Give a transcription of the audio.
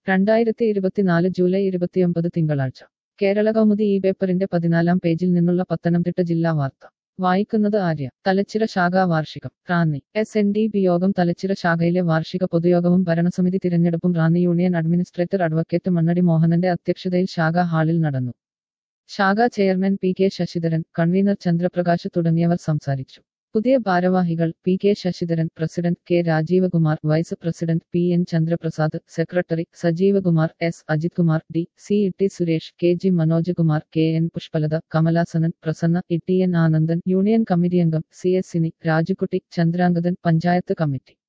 രണ്ടായിരത്തി ഇരുപത്തിനാല് ജൂലൈ ഇരുപത്തിയൊമ്പത് തിങ്കളാഴ്ച കേരള കൗമുദി ഈ പേപ്പറിന്റെ പതിനാലാം പേജിൽ നിന്നുള്ള പത്തനംതിട്ട ജില്ലാ വാർത്ത വായിക്കുന്നത് ആര്യ തലച്ചിറ ശാഖാ വാർഷികം Ranni S N D P യോഗം തലച്ചിറ ശാഖയിലെ വാർഷിക പൊതുയോഗവും ഭരണസമിതി തിരഞ്ഞെടുപ്പും Ranni union administrator advocate Mannadi മോഹനന്റെ അധ്യക്ഷതയിൽ ശാഖാ ഹാളിൽ നടന്നു ശാഖാ chairman P K Sasidharan convener Chandraprakash തുടങ്ങിയവർ സംസാരിച്ചു പുതിയ ഭാരവാഹികൾ P K Sasidharan president K Rajeevakumar vice president P N Chandraprasad secretary Sajeevakumar S Ajith Kumar D C Itty Suresh K G Manoj Kumar K N Pushpalatha Kamalasanan Prasanna E T N Anandan union committee അംഗം C S Sini Rajukutty Chandrangathan panchayat committee